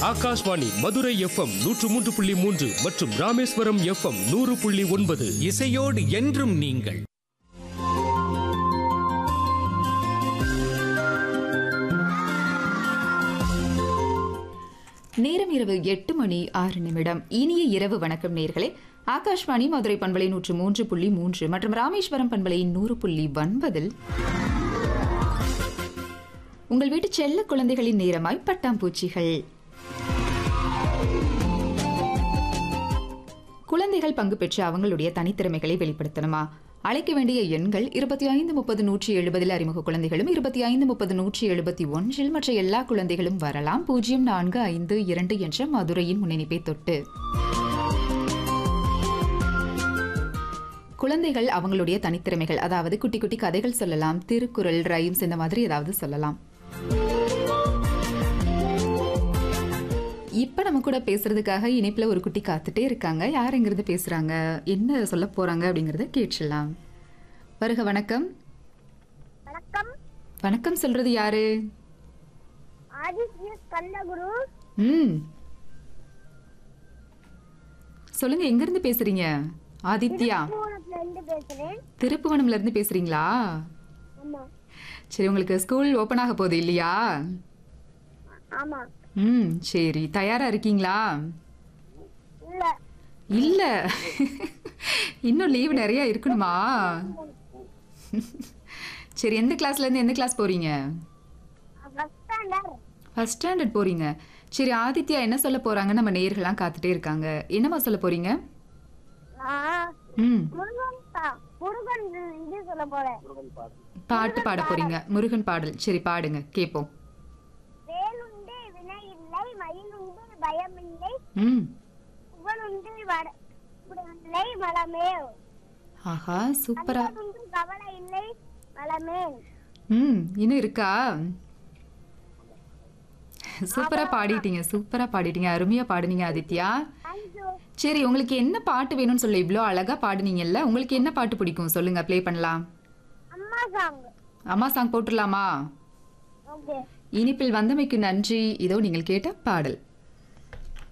Akashvani Madurai FM நூற்று மூன்று புள்ளி மூன்று மற்றும் ராமேஸ்வரம் எஃப்எம் நூறு புள்ளி ஒன்பது இசையோடு என்றும் நீங்கள் நேரம் இரவு எட்டு மணி ஆறு நிமிடம் இனிய இரவு வணக்கம் நேர்களே ஆகாஷ்வாணி மதுரை பண்பலை நூற்று மூன்று புள்ளி மூன்று மற்றும் ராமேஸ்வரம் பண்பலை நூறு புள்ளி ஒன்பதில் உங்கள் வீட்டு செல்ல குழந்தைகளின் நேரமாய் பட்டாம்பூச்சிகள் குழந்தைகள் பங்கு பெற்று அவங்களுடைய தனித்திறமைகளை வெளிப்படுத்தணுமா அழைக்க வேண்டிய எண்கள் இருபத்தி ஐந்து முப்பது நூற்றி எழுபதில் அறிமுக குழந்தைகளும் இருபத்தி ஐந்து முப்பது நூற்றி எழுபத்தி ஒன்றில் மற்ற எல்லா குழந்தைகளும் வரலாம் பூஜ்ஜியம் நான்கு ஐந்து இரண்டு என்ற மதுரையின் முன்னிணைப்பை தொட்டு குழந்தைகள் அவங்களுடைய தனித்திறமைகள் அதாவது குட்டி குட்டி கதைகள் சொல்லலாம் திருக்குறள் ரைம்ஸ் இந்த மாதிரி ஏதாவது சொல்லலாம் இப்ப நம்ம கூட பேசுறதுக்காக இணைப்புல ஒரு குட்டி காத்துட்டே இருக்காங்க யார் எங்கிருந்து பேசுறாங்க என்ன சொல்ல போறாங்க அப்படிங்கறத கேட்டுடலாம் வருக வணக்கம் வணக்கம் வணக்கம் சொல்றது யாரு ஆதித்ய கண்ணகுரு ம் சொல்லுங்க எங்க இருந்து பேசுறீங்க ஆதித்யா பூனத்துல இருந்து பேசுறேன் திருப்புவனம்ல இருந்து பேசுறீங்களா ஆமா சரி உங்களுக்கு ஸ்கூல் ஓபன் ஆக போகுது இல்லையா ஆமா ம் சரி தயாரா இருக்கீங்களா இல்ல இல்ல இன்னும் லீவு நிறைய இருக்கணுமா சரி எந்த கிளாஸ்ல இருந்து எந்த கிளாஸ் போறீங்க ஃபர்ஸ்ட் ஸ்டாண்டர்ட் ஃபர்ஸ்ட் ஸ்டாண்டர்ட் போறீங்க சரி ஆதித்யா என்ன சொல்ல போறாங்க நம்ம நேயர்கள்லாம் காத்துட்டே இருக்காங்க என்னமா சொல்ல போறீங்க நான் ம் முருகன் பா- முருகன் இது சொல்ல போறேன் பாட்டு பாட போறீங்க முருகன் பாடல் சரி பாடுங்க கேட்போம் வேலுண்டு வினை இல்லை மயிலுண்டு பயமில்லை ம் புகழுண்டு வட இல்லை மலமே ஆஹா சூப்பரா கண்களுண்டு கவலை இல்லை மலமே ம் இன்னும் இருக்கா சூப்பரா பாடிட்டீங்க சூப்பரா பாடிட்டீங்க அருமையா பாடுனீங்க ஆதித்யா தேங்க்யூ சரி உங்களுக்கு என்ன பாட்டு வேணும்னு சொல்ல இவ்வளோ அழகா பாடுனீங்கல்ல உங்களுக்கு என்ன பாட்டு பிடிக்கும் சொல்லுங்க ப்ளே பண்ணலாம் அம்மா சாங் அம்மா சாங் போட்டுடலாமா ஓகே இனிப்பில் வந்தமைக்கு நன்றி இதோ நீங்கள் கேட்ட பாடல்